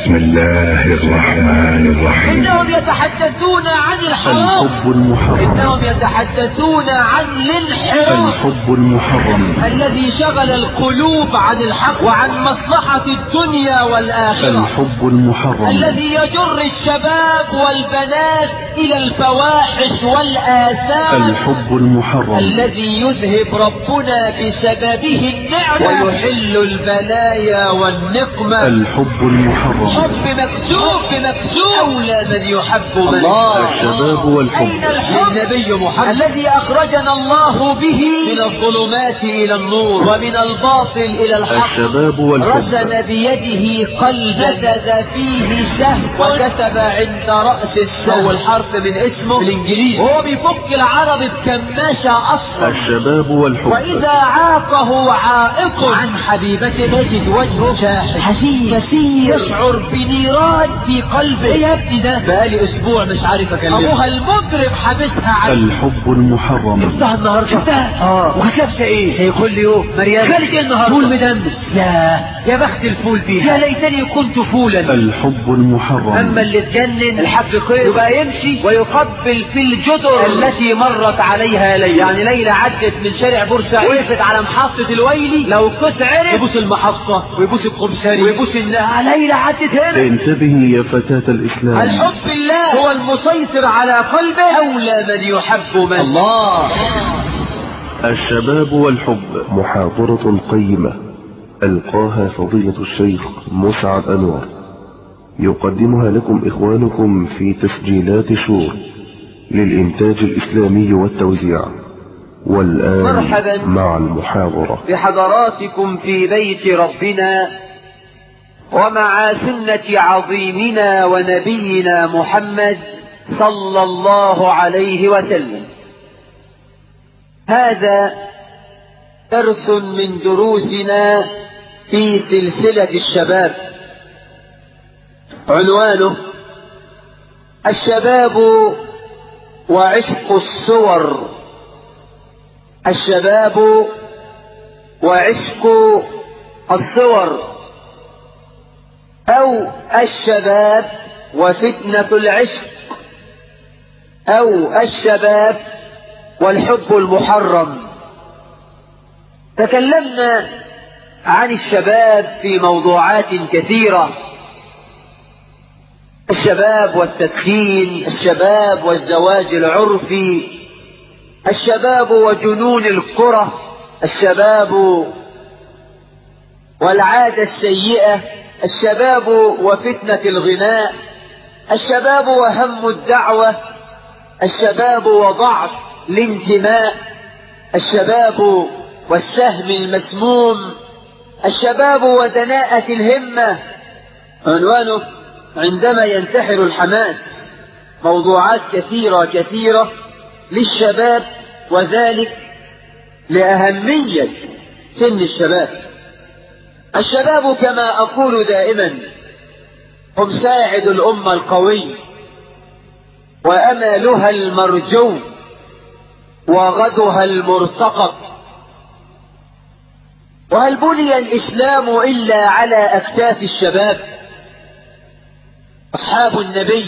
بسم الله الرحمن الرحيم إنهم يتحدثون عن الحرام الحب المحرم إنهم يتحدثون عن الانحراف الحب المحرم الذي شغل القلوب عن الحق وعن مصلحة الدنيا والآخرة الحب المحرم الذي يجر الشباب والبنات إلى الفواحش والآثام الحب المحرم الذي يذهب ربنا بسببه النعمة ويحل البلايا والنقمة الحب المحرم حب مكسوف بمكسوف أولى من يحب من الشباب والحب أين الحب النبي محمد الذي أخرجنا الله به من الظلمات إلى النور ومن الباطل إلى الحق الشباب والحب رسم بيده قلبا نفذ فيه سهم وكتب عند رأس السهم أول حرف من اسمه بالإنجليزي وهو بيفك العرض بكماشة أصلا الشباب والحب وإذا عاقه عائق عن حبيبته تجد وجهه شاحب حزين كثير يشعر بنيران في قلبه ايه يا ابني ده بقالي اسبوع مش عارف اكلمها ابوها المضرب حابسها عن الحب المحرم شفتها النهارده شفتها اه وكانت لابسه ايه زي كل يوم مريم خالك ايه النهارده فول مدمس يا يا بخت الفول بيها يا ليتني كنت فولا الحب المحرم اما اللي اتجنن الحاج قيس يبقى يمشي ويقبل في الجدر التي مرت عليها ليلى يعني ليلى عدت من شارع بورسعيد وقفت على محطة الويلي لو قيس عرف يبوس المحطة ويبوس القمساري ويبوس الناس ليلى عدت هنا انتبهي يا فتاة الإسلام الحب بالله هو المسيطر على قلبه أولى من يحب من الله الشباب والحب محاضرة قيمة ألقاها فضيلة الشيخ مسعد أنور يقدمها لكم إخوانكم في تسجيلات شور للإنتاج الإسلامي والتوزيع والآن مرحبا. مع المحاضرة بحضراتكم في بيت ربنا ومع سنة عظيمنا ونبينا محمد صلى الله عليه وسلم هذا درس من دروسنا في سلسلة الشباب عنوانه الشباب وعشق الصور الشباب وعشق الصور أو الشباب وفتنة العشق أو الشباب والحب المحرم تكلمنا عن الشباب في موضوعات كثيرة الشباب والتدخين الشباب والزواج العرفي الشباب وجنون القرى الشباب والعادة السيئة الشباب وفتنة الغناء الشباب وهم الدعوة الشباب وضعف الانتماء الشباب والسهم المسموم الشباب ودناءة الهمة عنوانه عندما ينتحر الحماس موضوعات كثيرة كثيرة للشباب وذلك لأهمية سن الشباب الشباب كما أقول دائما هم ساعد الأمة القوي وأملها المرجو وغدها المرتقب وهل بني الإسلام إلا على أكتاف الشباب أصحاب النبي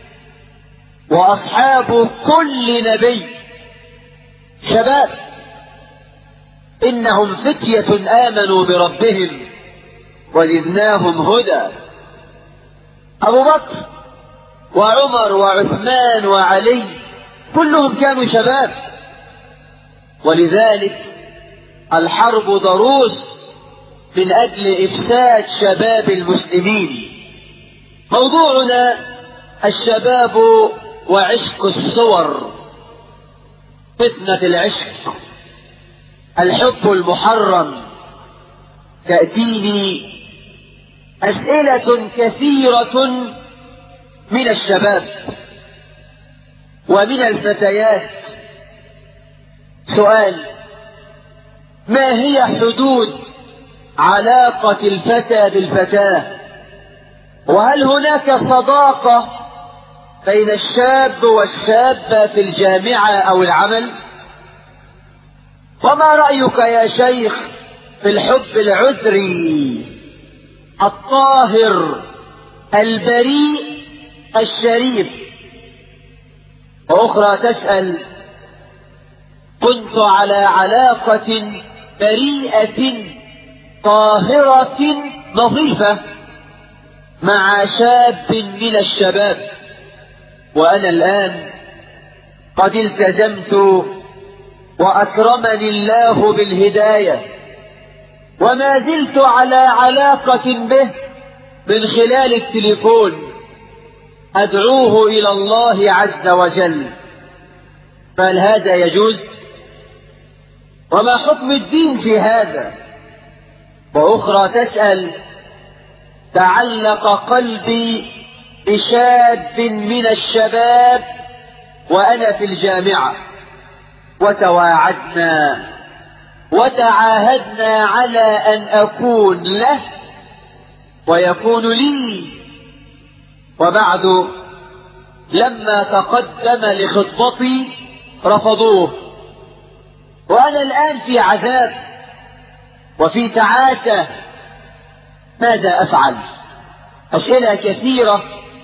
وأصحاب كل نبي شباب إنهم فتية آمنوا بربهم وزدناهم هدى أبو بكر وعمر وعثمان وعلي كلهم كانوا شباب ولذلك الحرب ضروس من أجل إفساد شباب المسلمين موضوعنا الشباب وعشق الصور فتنة العشق الحب المحرم تأتيني أسئلة كثيرة من الشباب ومن الفتيات سؤال ما هي حدود علاقة الفتى بالفتاة وهل هناك صداقة بين الشاب والشابة في الجامعة أو العمل وما رأيك يا شيخ في الحب العذري الطاهر البريء الشريف وأخرى تسأل كنت على علاقة بريئة طاهرة نظيفة مع شاب من الشباب وأنا الآن قد التزمت وأكرمني الله بالهداية وما زلت على علاقة به من خلال التليفون أدعوه إلى الله عز وجل فهل هذا يجوز وما حكم الدين في هذا وأخرى تسأل تعلق قلبي بشاب من الشباب وأنا في الجامعة وتواعدنا وتعاهدنا على أن أكون له ويكون لي وبعد لما تقدم لخطبتي رفضوه وأنا الآن في عذاب وفي تعاسة ماذا أفعل أسئلة كثيرة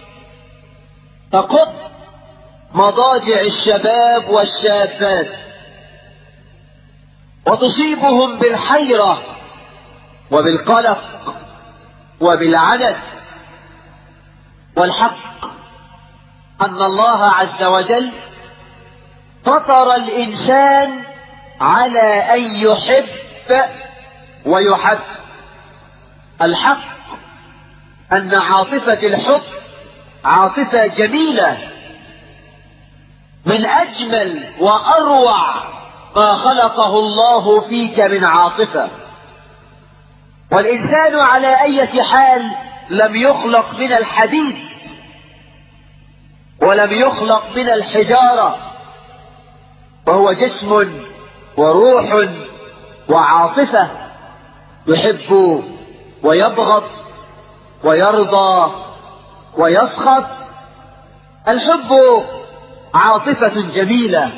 تقض مضاجع الشباب والشابات وتصيبهم بالحيرة وبالقلق وبالعدد والحق أن الله عز وجل فطر الإنسان على أن يحب ويحب الحق أن عاطفة الحب عاطفة جميلة من أجمل وأروع ما خلقه الله فيك من عاطفة والإنسان على أي حال لم يخلق من الحديد ولم يخلق من الحجارة وهو جسم وروح وعاطفة يحب ويبغض ويرضى ويسخط الحب عاطفة جميلة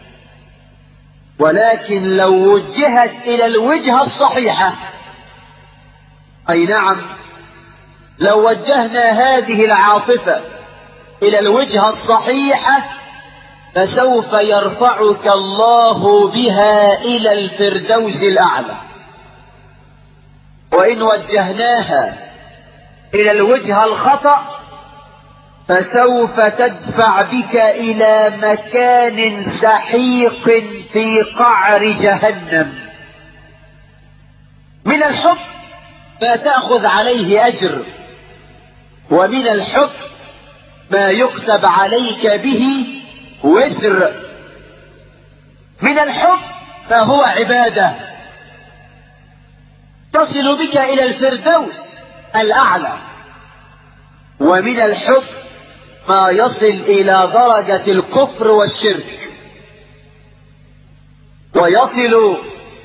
ولكن لو وجهت إلى الوجهة الصحيحة أي نعم لو وجهنا هذه العاطفة إلى الوجهة الصحيحة فسوف يرفعك الله بها إلى الفردوس الأعلى وإن وجهناها إلى الوجهة الخطأ فسوف تدفع بك إلى مكان سحيق في قعر جهنم من الحب ما تأخذ عليه أجر ومن الحب ما يكتب عليك به وزر من الحب ما هو عبادة تصل بك إلى الفردوس الأعلى ومن الحب ما يصل إلى درجة الكفر والشرك ويصل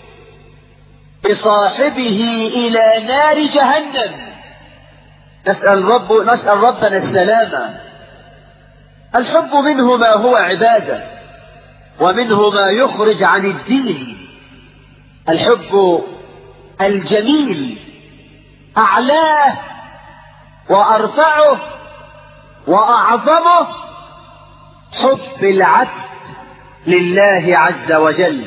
بصاحبه إلى نار جهنم نسأل, رب نسأل ربنا السلامة الحب منه ما هو عبادة ومنه ما يخرج عن الدين الحب الجميل أعلاه وأرفعه وأعظمه حب العبد لله عز وجل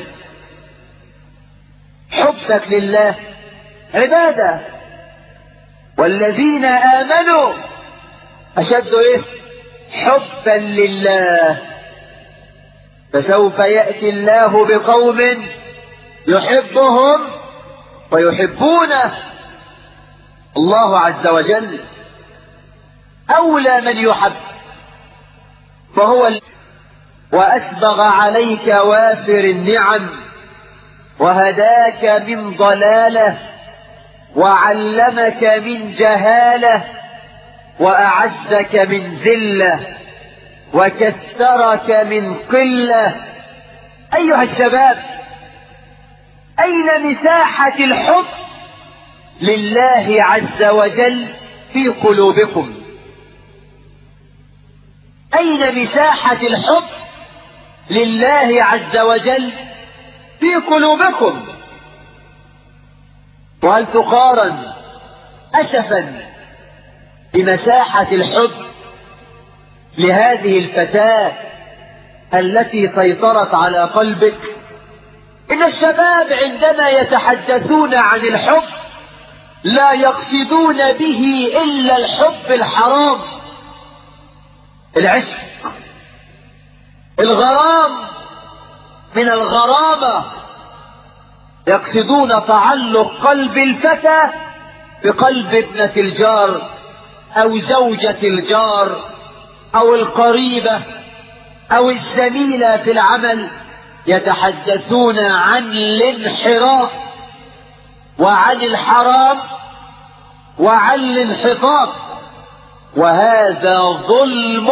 حبك لله عبادة والذين آمنوا أشد إيه حبا لله فسوف يأتي الله بقوم يحبهم ويحبونه الله عز وجل أولى من يحب فهو وأسبغ عليك وافر النعم وهداك من ضلاله وعلمك من جهاله وأعزك من ذلة وكثرك من قلة أيها الشباب أين مساحة الحب لله عز وجل في قلوبكم أين مساحة الحب لله عز وجل في قلوبكم وهل تقارن أسفا بمساحة الحب لهذه الفتاة التي سيطرت على قلبك إن الشباب عندما يتحدثون عن الحب لا يقصدون به إلا الحب الحرام العشق الغرام من الغرامة يقصدون تعلق قلب الفتى بقلب ابنة الجار أو زوجة الجار أو القريبة أو الزميلة في العمل يتحدثون عن الانحراف وعن الحرام وعن الانحطاط وهذا ظلم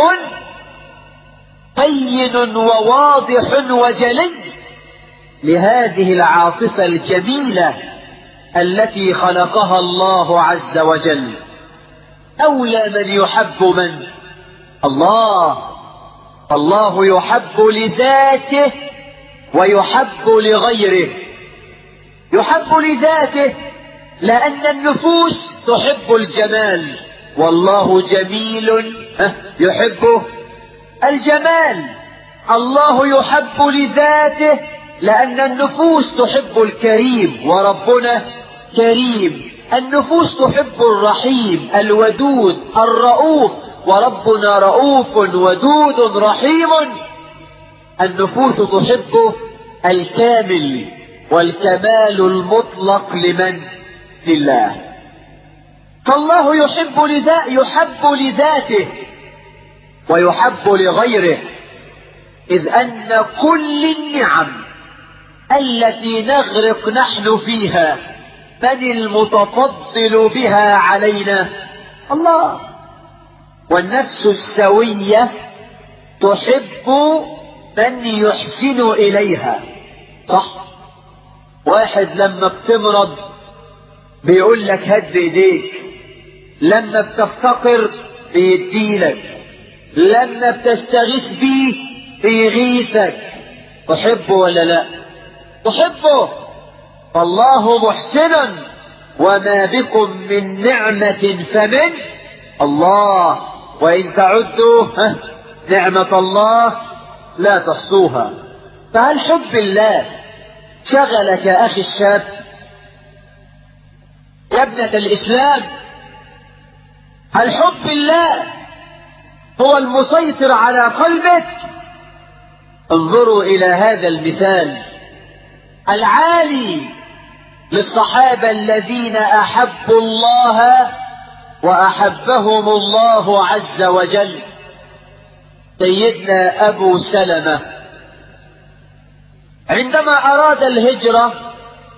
بين وواضح وجلي لهذه العاطفة الجميلة التي خلقها الله عز وجل أولى من يحب من الله الله يحب لذاته ويحب لغيره يحب لذاته لأن النفوس تحب الجمال والله جميل يحب الجمال الله يحب لذاته لأن النفوس تحب الكريم وربنا كريم النفوس تحب الرحيم الودود الرؤوف وربنا رؤوف ودود رحيم النفوس تحب الكامل والكمال المطلق لمن لله فالله يحب لذا يحب لذاته ويحب لغيره إذ أن كل النعم التي نغرق نحن فيها من المتفضل بها علينا الله والنفس السوية تحب من يحسن إليها صح واحد لما بتمرض بيقول لك هد ايديك لما بتفتقر بيديلك لما بتستغيث بيه بيغيثك تحبه ولا لا تحبه فالله محسن وما بكم من نعمة فمن الله وإن تعدوا نعمة الله لا تحصوها فهل حب الله شغلك أخي الشاب يا ابنة الإسلام هل حب الله هو المسيطر على قلبك انظروا إلى هذا المثال العالي للصحابة الذين أحبوا الله وأحبهم الله عز وجل سيدنا أبو سلمة عندما أراد الهجرة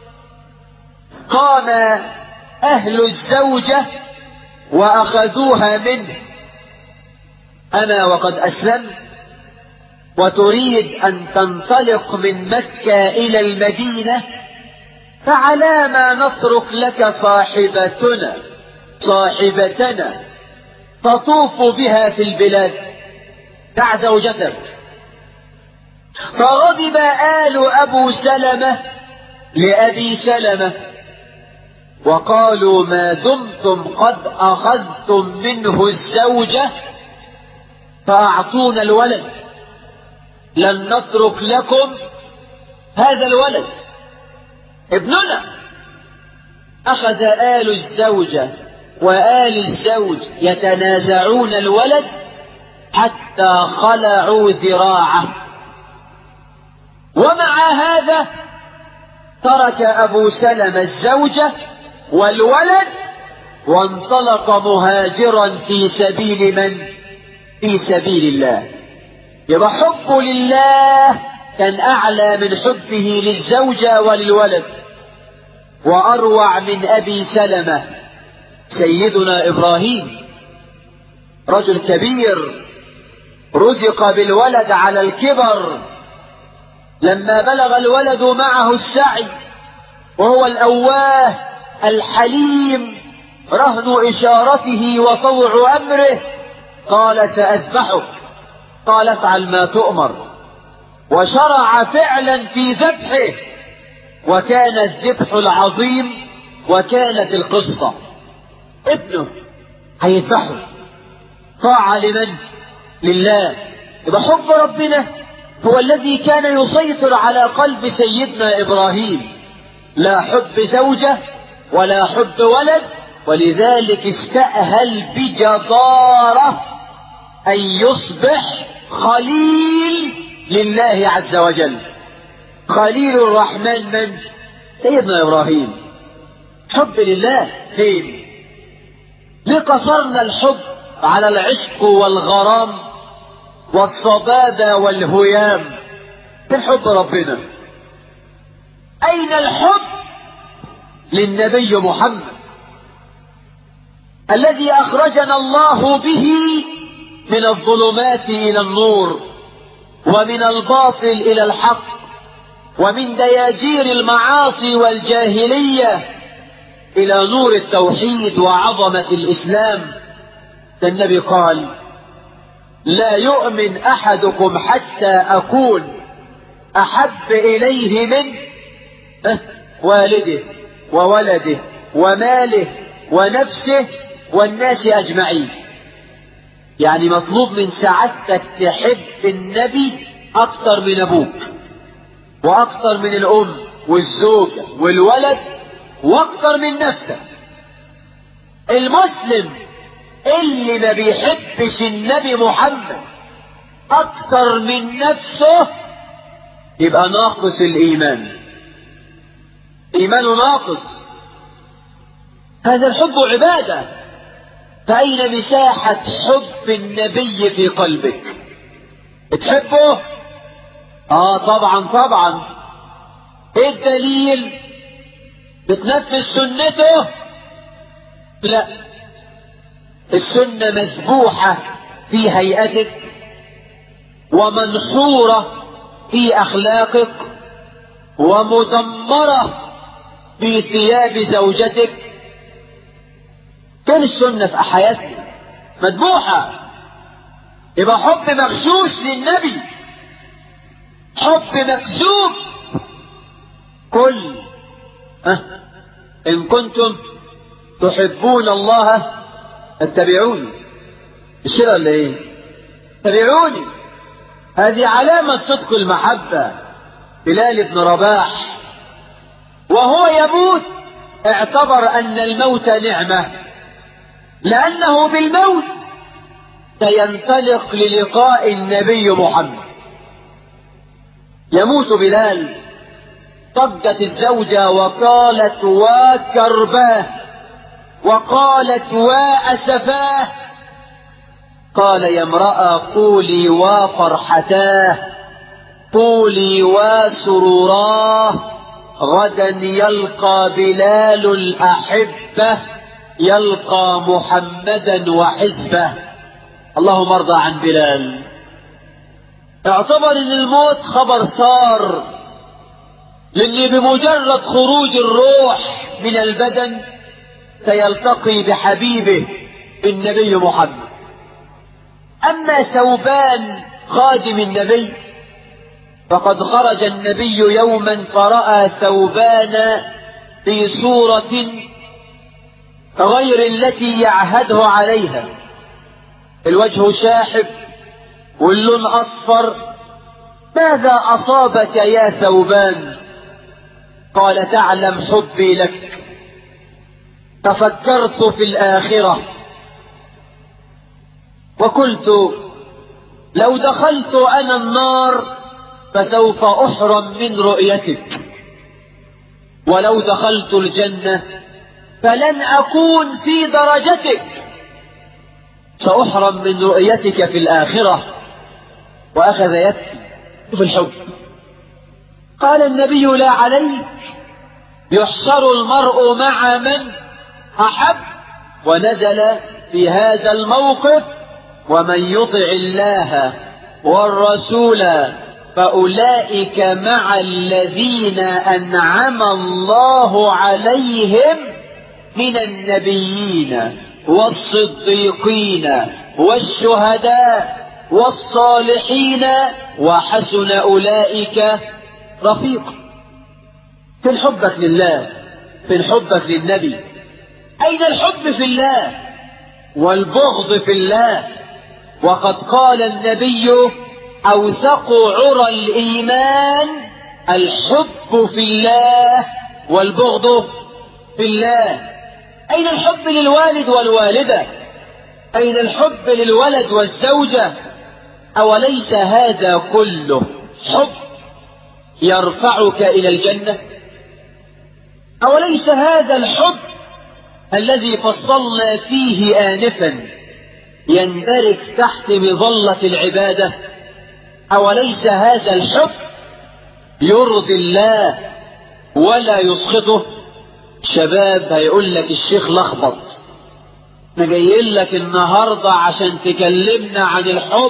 قام أهل الزوجة وأخذوها منه أنا وقد أسلمت وتريد أن تنطلق من مكة إلى المدينة فعلى ما نترك لك صاحبتنا صاحبتنا تطوف بها في البلاد دع زوجتك فغضب آل أبو سلمة لأبي سلمة وقالوا ما دمتم قد أخذتم منه الزوجة فأعطونا الولد لن نترك لكم هذا الولد ابننا أخذ آل الزوجة وآل الزوج يتنازعون الولد حتى خلعوا ذراعه ومع هذا ترك أبو سلمة الزوجة والولد وانطلق مهاجرا في سبيل من في سبيل الله يبقى حبه لله كان أعلى من حبه للزوجة وللولد وأروع من أبي سلمة سيدنا إبراهيم رجل كبير رزق بالولد على الكبر لما بلغ الولد معه السعي وهو الأواه الحليم رهن إشارته وطوع أمره قال سأذبحك قال افعل ما تؤمر وشرع فعلا في ذبحه وكان الذبح العظيم وكانت القصة ابنه هيذبحوا طاعة لمن؟ لله يبقى حب ربنا هو الذي كان يسيطر على قلب سيدنا إبراهيم لا حب زوجة ولا حب ولد ولذلك استأهل بجدارة أن يصبح خليل لله عز وجل خليل الرحمن من؟ سيدنا إبراهيم حب لله فين؟ ليه قصرنا الحب على العشق والغرام والصبابة والهيام فين حب ربنا أين الحب للنبي محمد الذي أخرجنا الله به من الظلمات إلى النور ومن الباطل إلى الحق ومن دياجير المعاصي والجاهلية إلى نور التوحيد وعظمة الإسلام النبي قال لا يؤمن أحدكم حتى أكون أحب إليه من والده وولده وماله ونفسه والناس أجمعين يعني مطلوب من سعادتك تحب النبي أكتر من أبوك وأكتر من الأم والزوجة والولد وأكتر من نفسك المسلم اللي ما بيحبش النبي محمد أكتر من نفسه يبقى ناقص الإيمان إيمانه ناقص هذا الحب عبادة فأين مساحة حب النبي في قلبك تحبه آه طبعا طبعا إيه الدليل بتنفذ سنته لا السنة مذبوحة في هيئتك ومنحورة في أخلاقك ومدمرة في ثياب زوجتك كان السنة في حياتنا مذبوحة يبقى حب مغشوش للنبي حب مكذوب قل أه إن كنتم تحبون الله اتبعوني مش كده ولا ايه اتبعوني هذه علامة صدق المحبة بلال بن رباح وهو يموت اعتبر أن الموت نعمة لأنه بالموت سينطلق للقاء النبي محمد يموت بلال ضجت الزوجة وقالت وكرباه وقالت وأسفاه قال يا امرأة قولي وفرحتاه قولي وسروراه غدا يلقى بلال الأحبة يلقى محمدا وحزبه اللهم ارضى عن بلال اعتبر ان الموت خبر صار للي بمجرد خروج الروح من البدن سيلتقي بحبيبه النبي محمد اما ثوبان خادم النبي فقد خرج النبي يوما فراى ثوبان في صوره غير التي يعهده عليها الوجه شاحب واللون اصفر ماذا اصابك يا ثوبان قال تعلم حبي لك تفكرت في الاخره وقلت لو دخلت انا النار فسوف احرم من رؤيتك ولو دخلت الجنه فلن اكون في درجتك ساحرم من رؤيتك في الاخره واخذ يبكي في الحب قال النبي لا عليك يحشر المرء مع من احب ونزل في هذا الموقف ومن يطع الله والرسول فاولئك مع الذين انعم الله عليهم من النبيين والصديقين والشهداء والصالحين وحسن اولئك رفيقا فين حبك لله فين حبك للنبي اين الحب في الله والبغض في الله وقد قال النبي أوثق عرى الإيمان الحب في الله والبغض في الله أين الحب للوالد والوالدة أين الحب للولد والزوجة أوليس هذا كله حب يرفعك إلى الجنة أوليس هذا الحب الذي فصلنا فيه آنفا يندرج تحت مظلة العبادة أوليس هذا الحب يرضي الله ولا يسخطه شباب هيقول لك الشيخ لخبط احنا جايين لك النهارده عشان تكلمنا عن الحب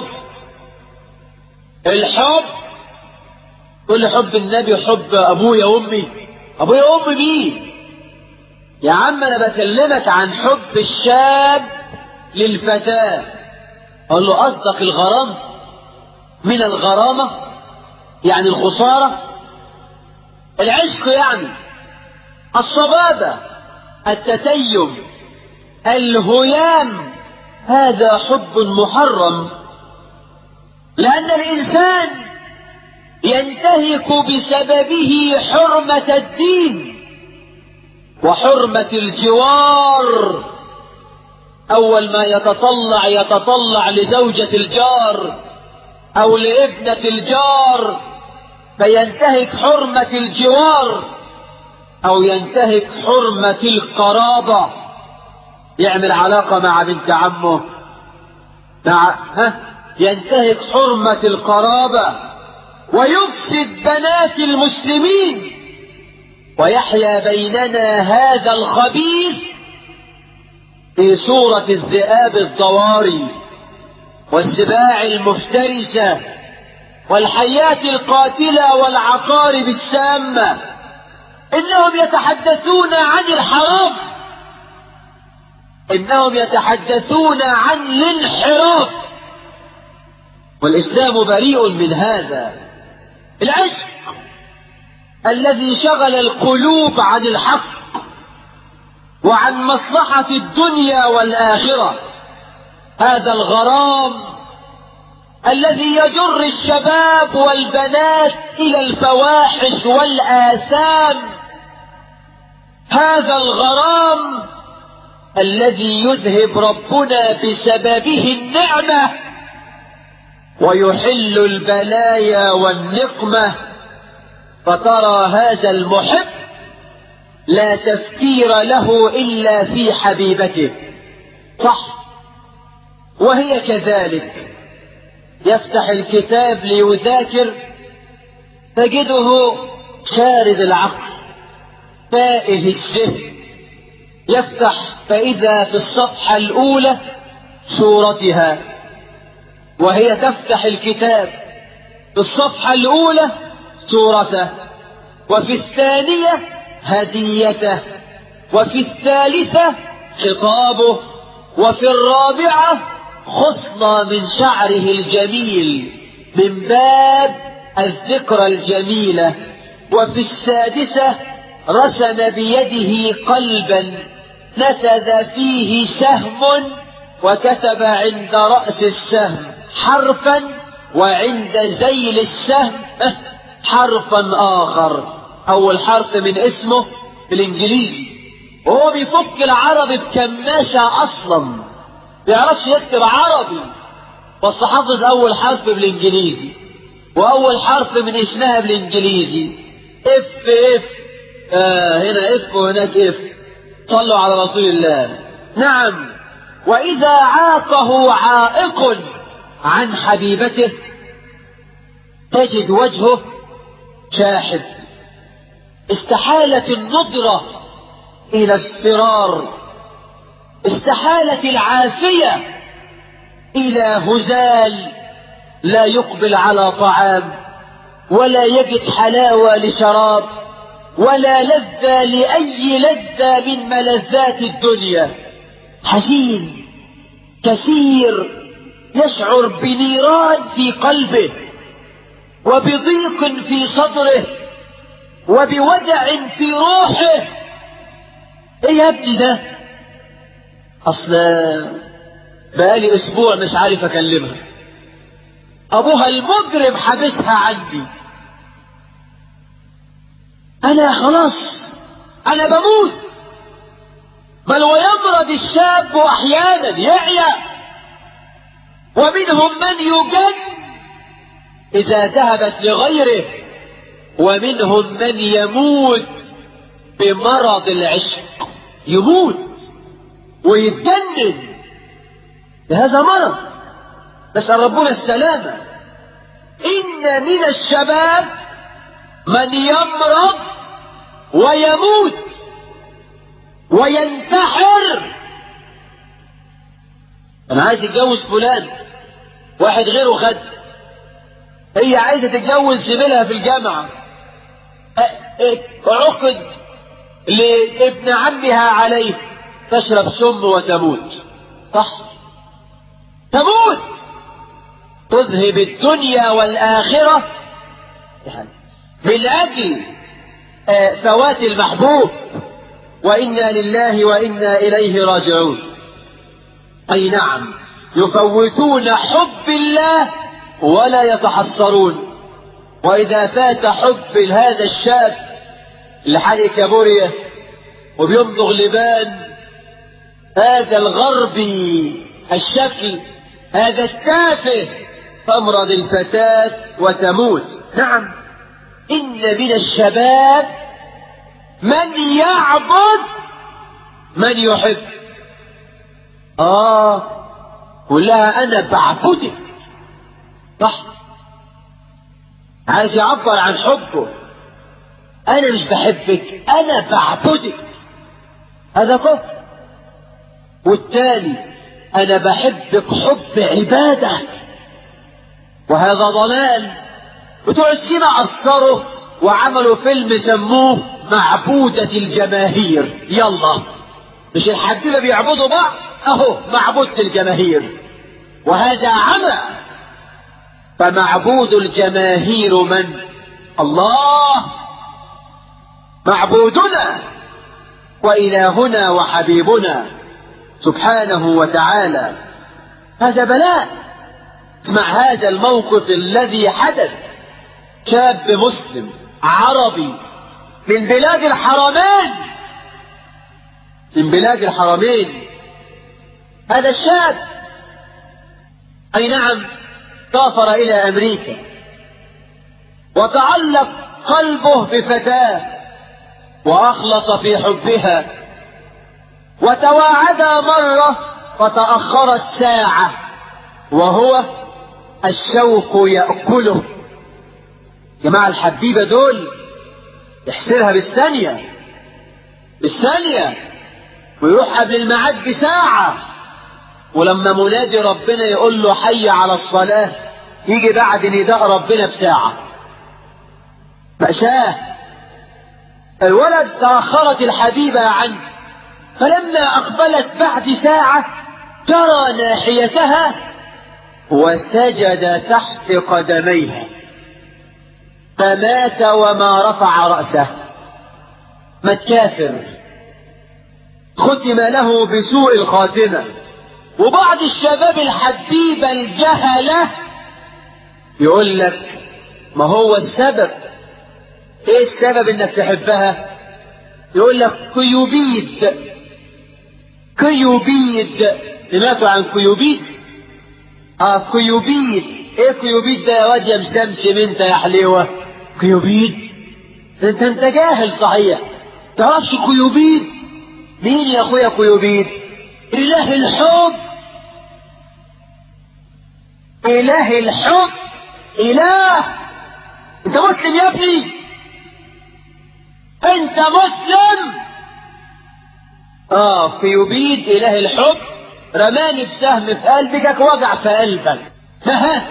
الحب كل حب النبي حب ابويا وامي ابويا وامي مين يا عم انا بكلمك عن حب الشاب للفتاة اقول له قصدك الغرام من الغرامة يعني الخسارة العشق يعني الصبابة التتيم الهيام هذا حب محرم لأن الإنسان ينتهك بسببه حرمة الدين وحرمة الجوار أول ما يتطلع يتطلع لزوجة الجار أو لابنة الجار فينتهك حرمة الجوار أو ينتهك حرمة القرابة يعمل علاقة مع بنت عمه مع ها ينتهك حرمة القرابة ويفسد بنات المسلمين ويحيا بيننا هذا الخبيث في صورة الذئاب الضواري والسباع المفترسة والحيات القاتلة والعقارب السامة إنهم يتحدثون عن الحرام إنهم يتحدثون عن الانحراف والإسلام بريء من هذا العشق الذي شغل القلوب عن الحق وعن مصلحة الدنيا والآخرة هذا الغرام الذي يجر الشباب والبنات إلى الفواحش والآثام هذا الغرام الذي يذهب ربنا بسببه النعمة ويحل البلايا والنقمة فترى هذا المحب لا تفكير له إلا في حبيبته صح وهي كذلك يفتح الكتاب ليذاكر تجده شارد العقل تائه الذهن يفتح فإذا في الصفحة الأولى سورتها وهي تفتح الكتاب في الصفحة الأولى سورته وفي الثانية هديته وفي الثالثة خطابه وفي الرابعة خصلة من شعره الجميل من باب الذكرى الجميلة وفي السادسة رسم بيده قلبا نفذ فيه سهم وكتب عند رأس السهم حرفا وعند زيل السهم حرفا آخر أول حرف من اسمه بالإنجليزي وهو بيفك العربي بكماشة أصلا بيعرفش يكتب عربي بس حافظ أول حرف بالإنجليزي وأول حرف من اسمها بالإنجليزي اف اف آه هنا اف وهناك اف صلوا على رسول الله نعم وإذا عاقه عائق عن حبيبته تجد وجهه شاحب استحالت الندرة إلى اصفرار استحالت العافية إلى هزال لا يقبل على طعام ولا يجد حلاوة لشراب ولا لذة لأي لذة من ملذات الدنيا حزين كثير يشعر بنيران في قلبه وبضيق في صدره وبوجع في روحه ايه يا ابني ده اصل بقالي اسبوع مش عارف اكلمها ابوها المجرم حابسها عني انا خلاص انا بموت بل ويمرض الشاب احيانا يعيا ومنهم من يجن اذا ذهبت لغيره ومنهم من يموت بمرض العشق يموت ويتجنن هذا مرض نسأل ربنا السلامة إن من الشباب من يمرض ويموت وينتحر أنا عايز يتجوز فلان واحد غيره خد هي عايزة تتجوز زميلها في الجامعة عقد لابن عمها عليه تشرب سم وتموت صح تموت تذهب الدنيا والآخرة من أجل فوات المحبوب وإنا لله وإنا إليه راجعون أي نعم يفوتون حب الله ولا يتحصرون وإذا فات حب هذا الشاب اللي حالي كابوريا وبيمضغ لبان هذا الغربي الشكل هذا التافه تمرض الفتاة وتموت نعم إن من الشباب من يعبد من يحب آه قول لها أنا بعبدك صح عايز يعبر عن حبه أنا مش بحبك أنا بعبدك هذا كفر والتالي أنا بحبك حب عبادة وهذا ضلال بتوع السينما قصروا وعملوا فيلم سموه معبودة الجماهير يلا مش الحبيبة بيعبدوا بعض اهو معبودة الجماهير وهذا عمى فمعبود الجماهير من الله معبودنا وإلهنا وحبيبنا سبحانه وتعالى هذا بلاء اسمع هذا الموقف الذي حدث شاب مسلم عربي من بلاد الحرمين من بلاد الحرمين هذا الشاب أي نعم سافر إلى أمريكا وتعلق قلبه بفتاة وأخلص في حبها وتواعدا مرة فتأخرت ساعة وهو الشوق يأكله جماعة الحبيبة دول يحسبها بالثانية بالثانية ويروح قبل الميعاد بساعة ولما منادي ربنا يقول له حي على الصلاة يجي بعد نداء ربنا بساعة مأساة الولد تأخرت الحبيبة عنه فلما أقبلت بعد ساعة ترى ناحيتها وسجد تحت قدميها فمات وما رفع رأسه مات كافر ختم له بسوء الخاتمة وبعض الشباب الحبيبة الجهلة يقول لك ما هو السبب ايه السبب انك تحبها يقول لك كيوبيد كيوبيد سمعتوا عن كيوبيد اه كيوبيد ايه كيوبيد ده يا واد يا مسمسم انت يا حليوه كيوبيد انت انت جاهل صحيح تعرفش كيوبيد مين يا اخويا كيوبيد اله الحب اله الحب اله انت مسلم يا ابني انت مسلم اه كيوبيد اله الحب رماني بسهم في قلبك وجع في قلبك ها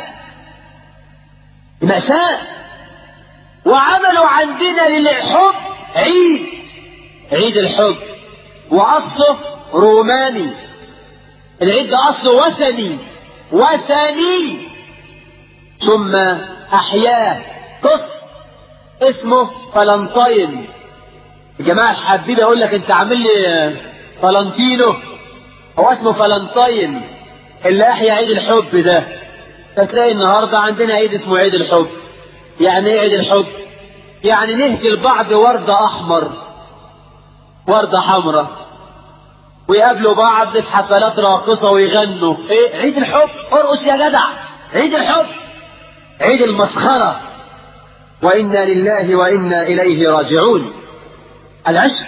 مأساة وعملوا عندنا للحب عيد عيد الحب وأصله روماني العيد ده أصله وثني وثني ثم أحياه قص اسمه فلنطين الجماعة الحبيبة يقول لك انت عامل لي فلنتينو هو اسمه فلنطين اللي احيا عيد الحب ده فتلاقي النهارده عندنا عيد اسمه عيد الحب يعني ايه عيد الحب يعني نهدي لبعض وردة احمر وردة حمراء ويقابلوا بعض في حفلات راقصة ويغنوا ايه عيد الحب ارقص يا جدع عيد الحب عيد المسخرة وإنا لله وإنا إليه راجعون العشق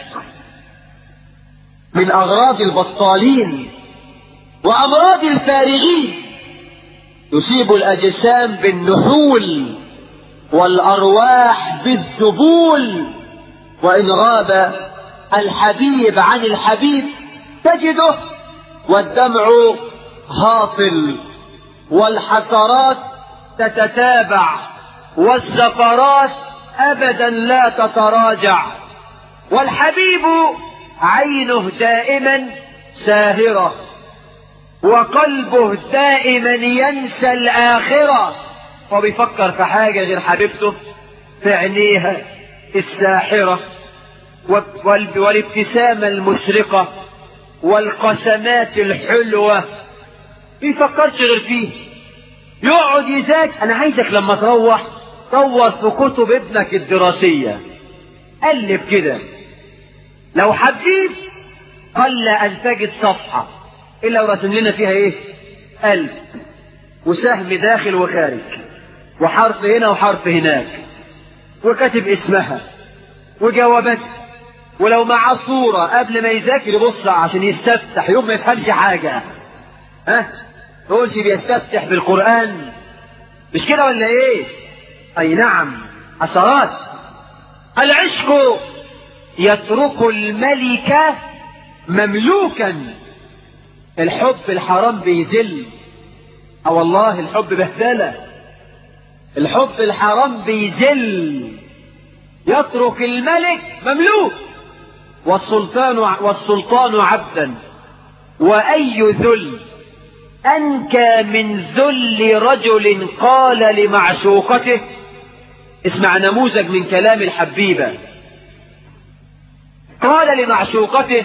من أغراض البطالين وأمراض الفارغين يصيب الأجسام بالنحول والأرواح بالذبول وإن غاب الحبيب عن الحبيب تجده والدمع هاطل والحسرات تتتابع والزفرات أبدا لا تتراجع والحبيب عينه دائما ساهرة وقلبه دائما ينسى الآخرة وبيفكر في حاجة غير حبيبته في عينيها الساحرة وال- والابتسامة المشرقة والقسمات الحلوة بيفكرش غير فيه يقعد يذاكر انا عايزك لما تروح دور في كتب ابنك الدراسية قلب كده لو حبيت قل ان تجد صفحة الا ورسم لنا فيها ايه قلب وسهم داخل وخارج وحرف هنا وحرف هناك وكاتب اسمها وجواباتها ولو معاه صورة قبل ما يذاكر يبص عشان يستفتح يوم ما يفهمش حاجة ها تقولش بيستفتح بالقرآن مش كده ولا ايه اي نعم عشرات العشق يترك الملك مملوكا الحب الحرام بيذل اه والله الحب بهدلة الحب الحرام بيذل يترك الملك مملوك والسلطان والسلطان عبدا وأي ذل أنكى من ذل رجل قال لمعشوقته اسمع نموذج من كلام الحبيبة قال لمعشوقته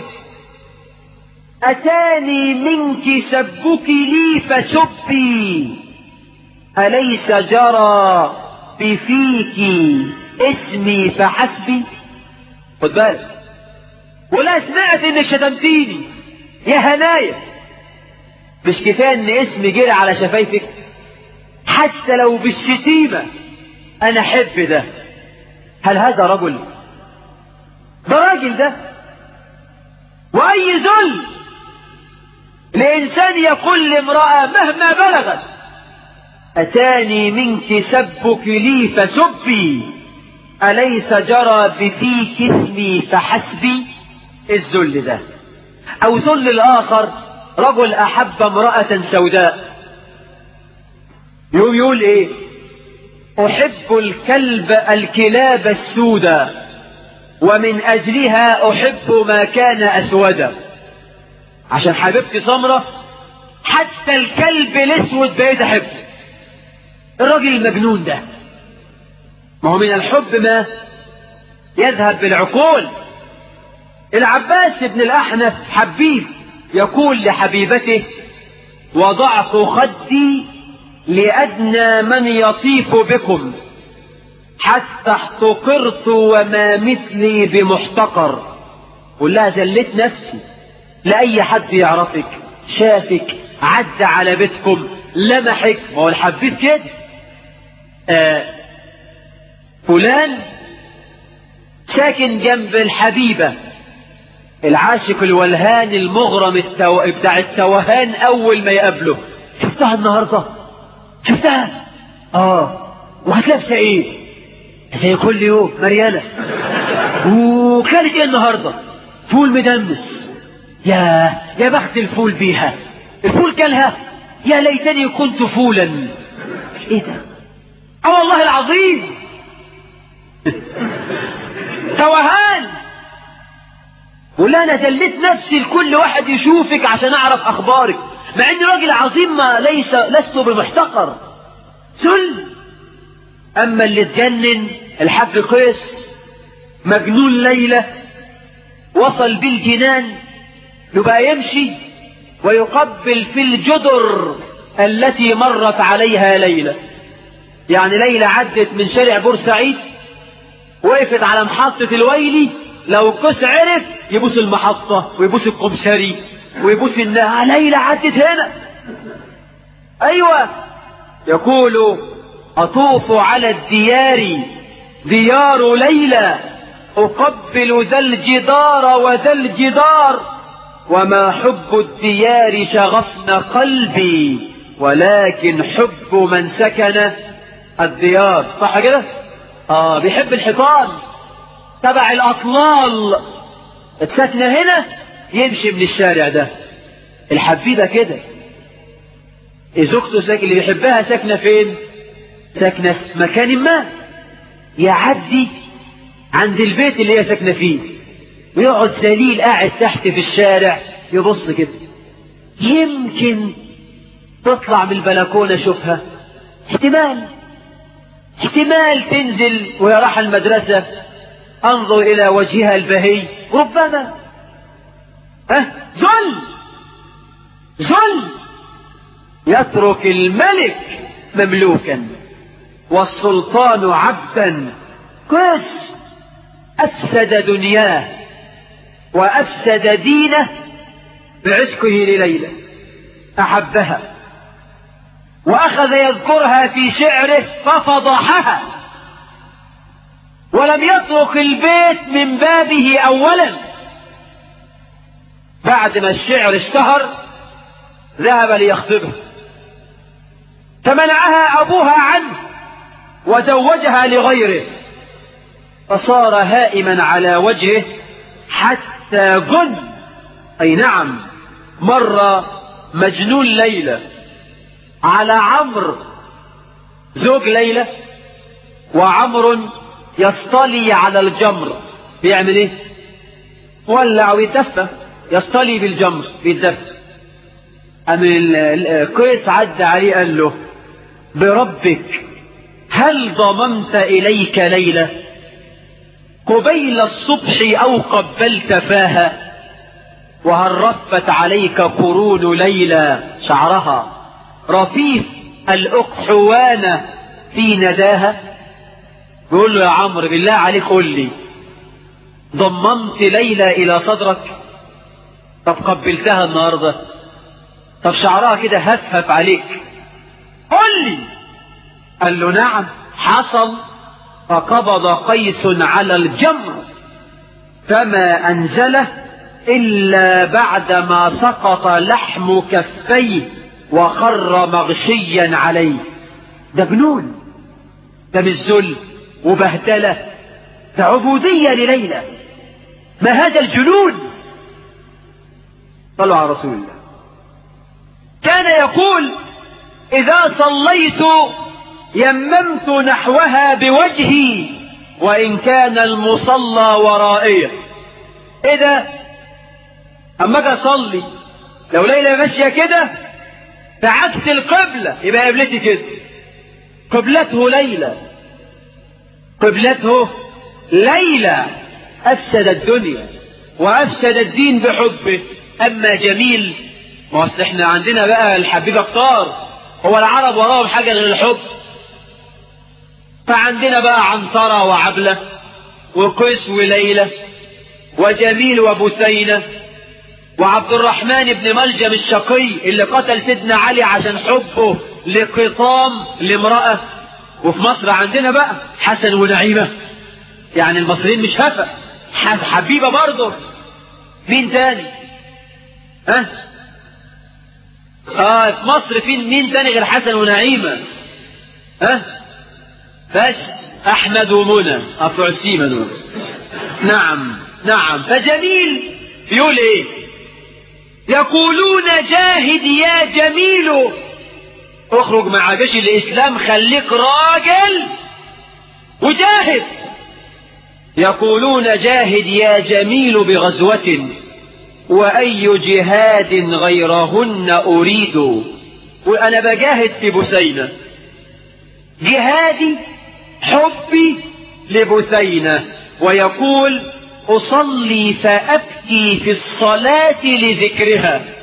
أتاني منك سبك لي فسبي أليس جرى بفيك اسمي فحسبي خد بالك ولا سمعت انك شتمتيني يا هنايا مش كفايه ان اسمي جري على شفايفك حتى لو بالشتيمه انا احب ده هل هذا رجل ده راجل ده واي ذل لانسان يقول لامراه مهما بلغت اتاني منك سبك لي فسبي أليس جرى بفيك اسمي فحسبي الذل ده أو ذل الآخر رجل أحب امرأة سوداء يقوم يقول إيه أحب الكلب الكلاب السوداء ومن أجلها أحب ما كان أسودا عشان حبيبتي سمرة حتى الكلب الأسود بقيت أحبه الراجل المجنون ده ما هو من الحب ما يذهب بالعقول العباس بن الأحنف حبيب يقول لحبيبته وضعت خدي لأدنى من يطيف بكم حتى احتقرت وما مثلي بمحتقر قول لها زلت نفسي لأي حد يعرفك شافك عدى على بيتكم لمحك ما هو الحبيب كده آه فلان ساكن جنب الحبيبة العاشق الولهان المغرم التو... بتاع التوهان أول ما يقابله شفتها النهاردة شفتها اه وكانت لابسة ايه زي كل يوم مريالة وكانت ايه النهاردة فول مدمس يا يا بخت الفول بيها الفول كلها يا ليتني كنت فولا ايه ده اه والله العظيم توهان ولا انا ذليت نفسي لكل واحد يشوفك عشان اعرف اخبارك مع اني راجل عظيم ما ليس لست بمحتقر ذل اما اللي اتجنن الحاج قيس مجنون ليلة وصل بالجنان يبقى يمشي ويقبل في الجدر التي مرت عليها ليلى يعني ليلى عدت من شارع بورسعيد وقفت على محطة الويلي لو كس عرف يبوس المحطة ويبوس القمشري ويبوس النهى ليلى عدت هنا أيوة يقول أطوف على الديار ديار ليلى أقبل ذا الجدار وذا الجدار وما حب الديار شغفن قلبي ولكن حب من سكن الديار صح كده اه بيحب الحيطان تبع الاطلال الساكنه هنا يمشي من الشارع ده الحبيبه كده زوجته ساكن اللي بيحبها ساكنه فين ساكنه في مكان ما يعدي عند البيت اللي هي ساكنه فيه ويقعد ذليل قاعد تحت في الشارع يبص كده يمكن تطلع من البلكونه اشوفها احتمال احتمال تنزل وهي رايحه المدرسه انظر الى وجهها البهي ربما ها ذل ذل يترك الملك مملوكا والسلطان عبدا كس افسد دنياه وافسد دينه بعشقه لليلى احبها واخذ يذكرها في شعره ففضحها ولم يترك البيت من بابه اولا بعد ما الشعر اشتهر ذهب ليخطبها فمنعها ابوها عنه وزوجها لغيره فصار هائما على وجهه حتى جن اي نعم مر مجنون ليلى على عمرو زوج ليلى وعمر يصطلي على الجمر بيعمل ايه ولع ويتدفى يصطلي بالجمر بيتدفى أم القيس عدى عليه قال له بربك هل ضممت إليك ليلة قبيل الصبح أو قبلت فاها وهل رفت عليك قرون ليلى شعرها رفيف الأقحوان في نداها بيقول له يا عمرو بالله عليك قول لي ضممت ليلى إلى صدرك طب قبلتها النهارده طب شعرها كده هفهف عليك قل لي قال له نعم حصل فقبض قيس على الجمر فما أنزله إلا بعدما سقط لحم كفيه وخر مغشيا عليه ده جنون ده مش ذل وبهدلة ده عبودية لليلى ما هذا الجنون صلوا على رسول الله كان يقول إذا صليت يممت نحوها بوجهي وإن كان المصلى ورائية إيه ده أما أجي أصلي لو ليلى ماشية كده بعكس القبلة يبقى قبلتي كده قبلته ليلى قبلته ليلى أفسد الدنيا وأفسد الدين بحبه أما جميل ما اصل احنا عندنا بقى الحبيبة كتار هو العرب وراهم حاجة غير الحب فعندنا بقى عنترة وعبلة وقيس وليلى وجميل وبثينة وعبد الرحمن بن ملجم الشقي اللي قتل سيدنا علي عشان حبه لقطام لامرأة وفي مصر عندنا بقى حسن ونعيمة يعني المصريين مش هفا حبيبة برضه مين تاني ها اه في مصر في مين تاني غير حسن ونعيمة ها بس احمد ومنى ابو عسيمة دول نعم نعم فجميل يقول ايه يقولون جاهد يا جميل اخرج مع جيش الاسلام خليك راجل وجاهد يقولون جاهد يا جميل بغزوة وأي جهاد غيرهن أريد وأنا بجاهد في بثينة جهادي حبي لبثينة ويقول أصلي فأبكي في الصلاة لذكرها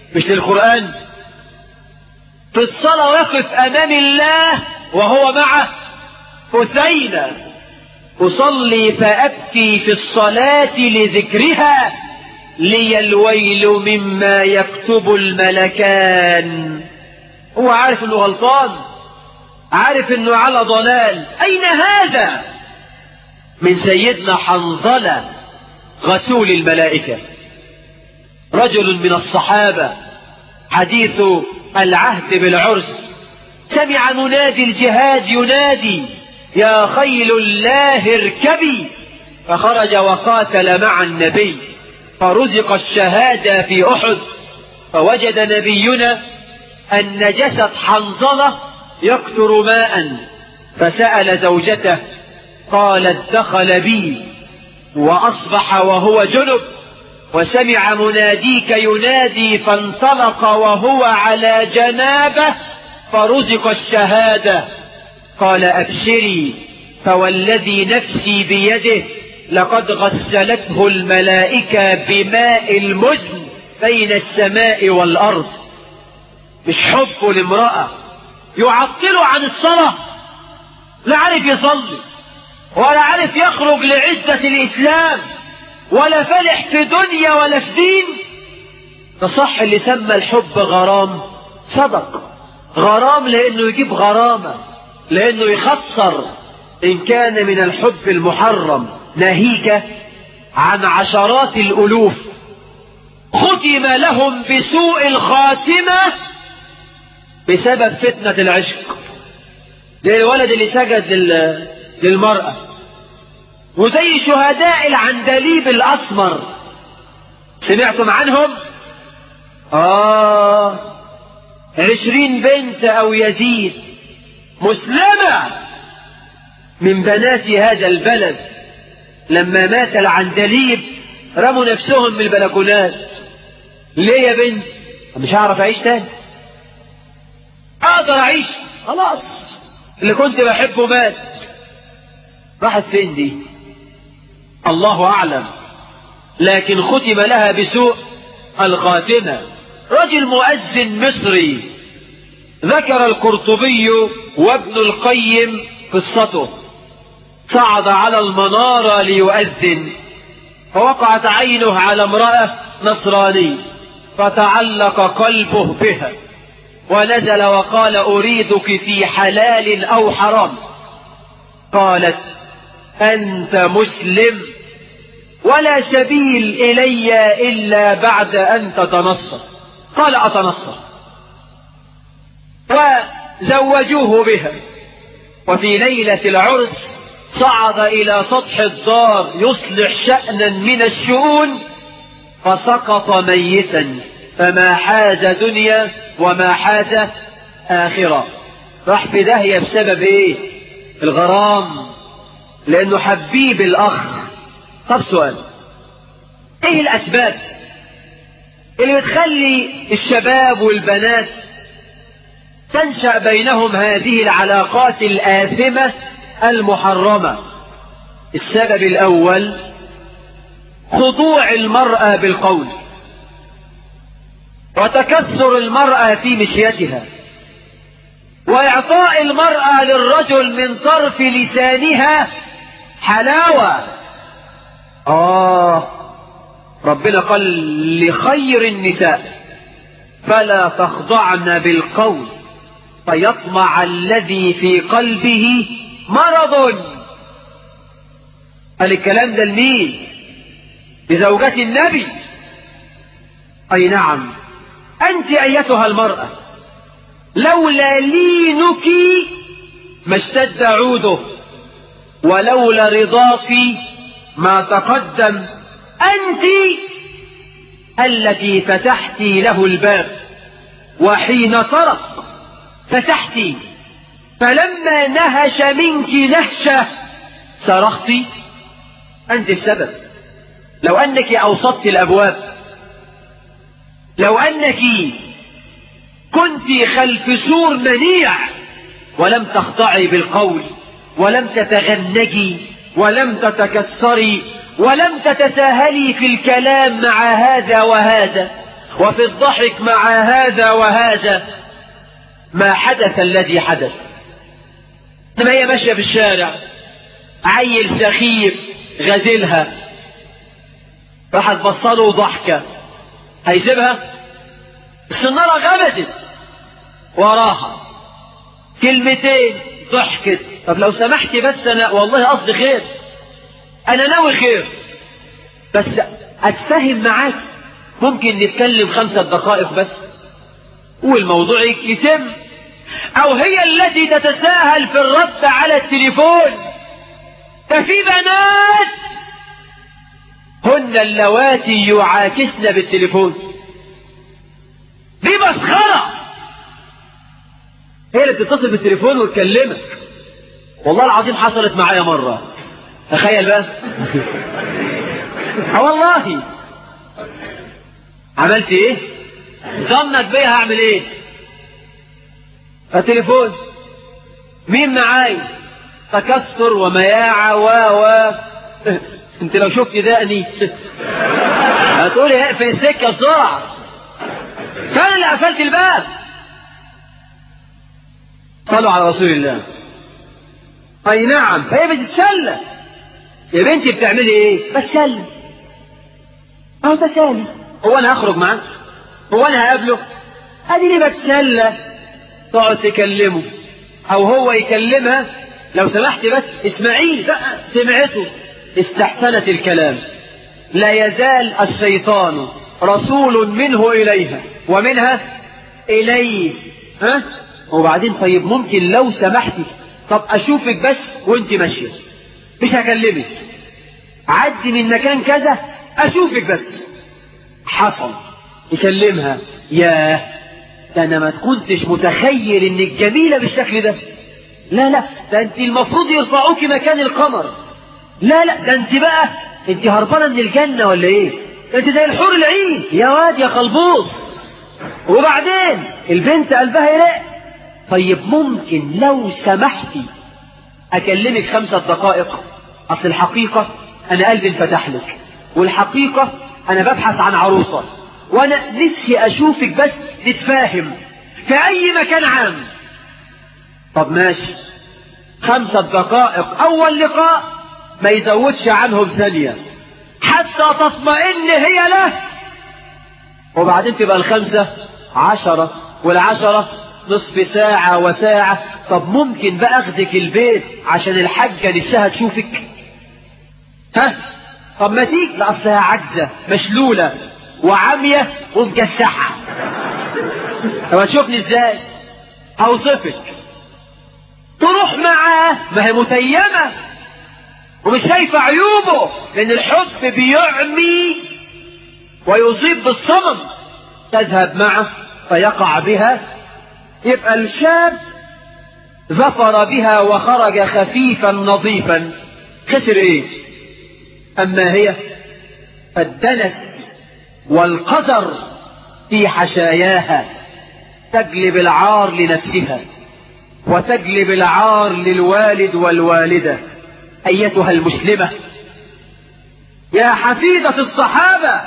مش للقرآن في الصلاة وقف أمام الله وهو مع حسين أصلي فأبكي في الصلاة لذكرها لي الويل مما يكتب الملكان هو عارف انه غلطان عارف انه على ضلال اين هذا من سيدنا حنظلة غسول الملائكة رجل من الصحابة حديث العهد بالعرس سمع منادي الجهاد ينادي يا خيل الله اركبي فخرج وقاتل مع النبي فرزق الشهادة في أحد فوجد نبينا أن جسد حنظلة يقطر ماء فسأل زوجته قالت دخل بي وأصبح وهو جنب وسمع مناديك ينادي فانطلق وهو على جنابه فرزق الشهادة قال أبشري فوالذي نفسي بيده لقد غسلته الملائكة بماء المزن بين السماء والأرض مش حبه لامرأة يعطله عن الصلاة لا عارف يصلي ولا عارف يخرج لعزة الإسلام ولا فلح في دنيا ولا في دين ده صح اللي سمى الحب غرام صدق غرام لأنه يجيب غرامة لأنه يخسر إن كان من الحب المحرم ناهيك عن عشرات الألوف ختم لهم بسوء الخاتمة بسبب فتنة العشق زي الولد اللي سجد لل... للمرأة وزي شهداء العندليب الأسمر سمعتم عنهم آه عشرين بنت أو يزيد مسلمة من بنات هذا البلد لما مات العندليب رموا نفسهم من البلكونات ليه يا بنت مش هعرف اعيش تاني اقدر اعيش خلاص اللي كنت بحبه مات راحت فين دي الله اعلم لكن ختم لها بسوء الخاتمه رجل مؤذن مصري ذكر القرطبي وابن القيم قصته صعد على المنارة ليؤذن فوقعت عينه على امرأة نصراني فتعلق قلبه بها ونزل وقال أريدك في حلال أو حرام قالت أنت مسلم ولا سبيل إلي إلا بعد أن تتنصر قال أتنصر وزوجوه بها وفي ليلة العرس صعد إلى سطح الدار يصلح شأنا من الشؤون فسقط ميتا فما حاز دنيا وما حاز آخرة راح في داهية بسبب ايه الغرام لانه حبيب الاخ طب سؤال ايه الاسباب اللي بتخلي الشباب والبنات تنشأ بينهم هذه العلاقات الآثمة المحرمة السبب الأول خضوع المرأة بالقول وتكسر المرأة في مشيتها وإعطاء المرأة للرجل من طرف لسانها حلاوة آه ربنا قال لخير النساء فلا تخضعن بالقول فيطمع الذي في قلبه مرض قال الكلام ده لمين لزوجة النبي أي نعم أنت أيتها المرأة لولا لينك ما اشتد عوده ولولا رضاك ما تقدم أنت التي فتحت له الباب وحين طرق فتحت فلما نهش منك نهشة صرخت أنت السبب لو أنك أوسطت الأبواب لو أنك كنت خلف سور منيع ولم تخضعي بالقول ولم تتغنجي ولم تتكسري ولم تتساهلي في الكلام مع هذا وهذا وفي الضحك مع هذا وهذا ما حدث الذي حدث انما هي ماشيه في الشارع عيل سخيف غازلها راحت بصله ضحكه هيسيبها السناره غمزت وراها كلمتين ضحكت طب لو سمحتي بس انا والله قصدي خير انا ناوي خير بس اتفهم معاك ممكن نتكلم خمسة دقائق بس والموضوع يتم او هي التي تتساهل في الرد على التليفون ده في بنات هن اللواتي يعاكسن بالتليفون دي مسخرة هي اللي بتتصل بالتليفون وتكلمك والله العظيم حصلت معايا مرة تخيل بقى اه والله عملت ايه ظنت بيها هعمل ايه التليفون مين معايا تكسر ومياعة و و انت لو شفت دقني هتقولي اقفل السكة بسرعة فانا اللي قفلت الباب صلوا على رسول الله اي نعم فهي بتتسلى يا بنتي بتعملي ايه بتسلى اهو تسالي هو انا هخرج معاه هو انا هقابله ادي ليه بتسلى تقعد تكلمه او هو يكلمها لو سمحت بس اسمعيه بقى سمعته استحسنت الكلام لا يزال الشيطان رسول منه اليها ومنها اليه ها وبعدين طيب ممكن لو سمحتي طب اشوفك بس وانت ماشيه مش هكلمك عدي من مكان كذا اشوفك بس حصل يكلمها ياه ده انا ما كنتش متخيل انك جميلة بالشكل ده لا لا ده انت المفروض يرفعوك مكان القمر لا لا ده انت بقى انت هربانة من الجنة ولا ايه ده انت زي الحور العين يا واد يا خلبوص وبعدين البنت قلبها يرق طيب ممكن لو سمحتي اكلمك خمسة دقائق اصل الحقيقة انا قلبي انفتح لك والحقيقة انا ببحث عن عروسة وانا نفسي اشوفك بس نتفاهم في اي مكان عام طب ماشي خمسة دقائق اول لقاء ما يزودش عنهم ثانية حتى تطمئن هي له وبعدين تبقى الخمسة عشرة والعشرة نصف ساعة وساعة طب ممكن بقى اخدك البيت عشان الحاجة نفسها تشوفك ها طب ما تيجي لا اصلها عجزة مشلولة وعمية ومكسحة طب هتشوفني ازاي هوصفك تروح معاه ما هي متيمة ومش شايفة عيوبه لان الحب بيعمي ويصيب بالصمم تذهب معه فيقع بها يبقى الشاب ظفر بها وخرج خفيفا نظيفا خسر ايه اما هي فالدنس والقذر في حشاياها تجلب العار لنفسها وتجلب العار للوالد والوالدة أيتها المسلمة يا حفيدة الصحابة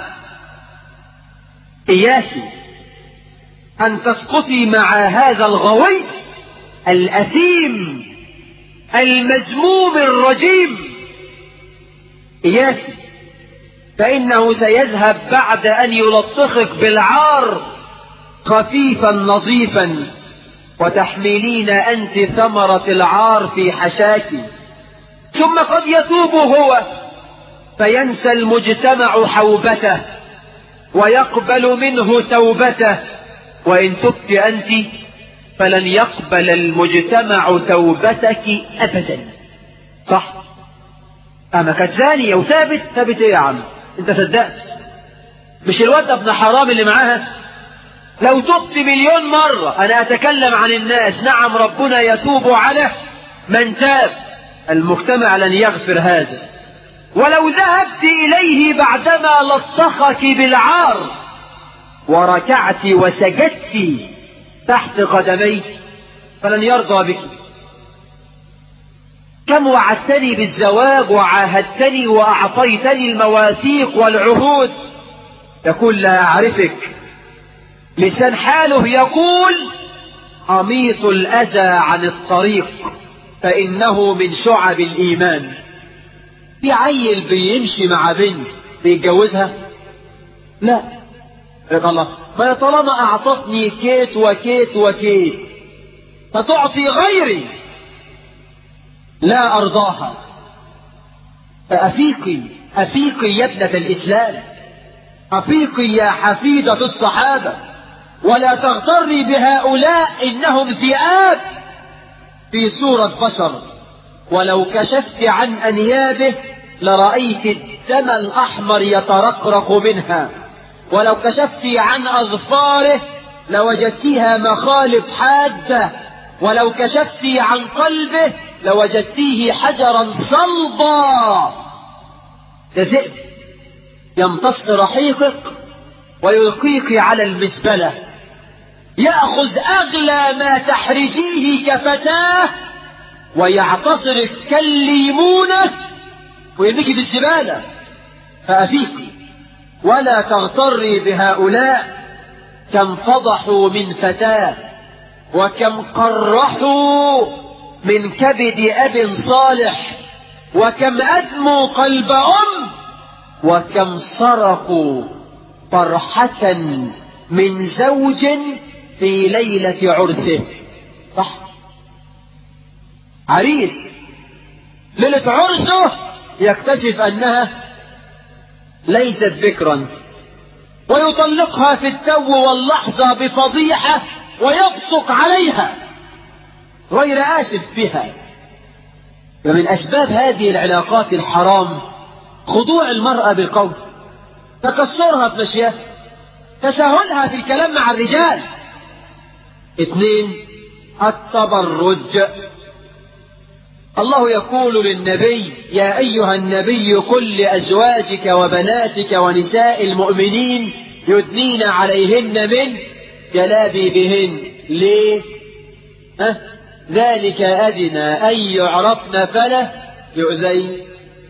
إياك أن تسقطي مع هذا الغوي الأثيم المذموم الرجيم إياك فإنه سيذهب بعد أن يلطخك بالعار خفيفا نظيفا وتحملين أنت ثمرة العار في حشاك ثم قد يتوب هو فينسى المجتمع حوبته ويقبل منه توبته وإن تبت أنت فلن يقبل المجتمع توبتك أبدا صح أما كانت زانية وثابت ثابت إيه يا عم أنت صدقت مش الواد ابن حرام اللي معاها لو تبت مليون مرة أنا أتكلم عن الناس نعم ربنا يتوب على من تاب المجتمع لن يغفر هذا ولو ذهبت إليه بعدما لطخك بالعار وركعت وسجدت تحت قدمي فلن يرضى بك كم وعدتني بالزواج وعاهدتني وأعطيتني المواثيق والعهود يقول لا أعرفك لسان حاله يقول أميط الأذى عن الطريق فإنه من شعب الإيمان في عيل بيمشي مع بنت بيتجوزها لا رضا الله ما طالما أعطتني كيت وكيت وكيت فتعطي غيري لا أرضاها فأفيقي أفيقي يا ابنة الإسلام أفيقي يا حفيدة الصحابة ولا تغتري بهؤلاء إنهم ذئاب في صورة بشر ولو كشفت عن أنيابه لرأيت الدم الأحمر يترقرق منها ولو كشفت عن أظفاره لوجدتها مخالب حادة ولو كشفت عن قلبه لوجدتيه حجرا صلبا كذئب يمتص رحيقك ويلقيك على المزبلة يأخذ أغلى ما تحرجيه كفتاه ويعتصرك كالليمونة ويرميك في الزبالة فأفيقي ولا تغتري بهؤلاء كم فضحوا من فتاة وكم قرحوا من كبد أب صالح وكم أدموا قلب أم وكم صرخوا فرحة من زوج في ليلة عرسه صح عريس ليلة عرسه يكتشف أنها ليست ذكرا ويطلقها في التو واللحظة بفضيحة ويبصق عليها غير آسف بها ومن أسباب هذه العلاقات الحرام خضوع المرأة بالقول تكسرها في مشيها تساهلها في الكلام مع الرجال اثنين التبرج الله يقول للنبي يا أيها النبي قل لأزواجك وبناتك ونساء المؤمنين يدنين عليهن من جلابيبهن ليه ها؟ ذلك أدنى أن يعرفن فلا يؤذين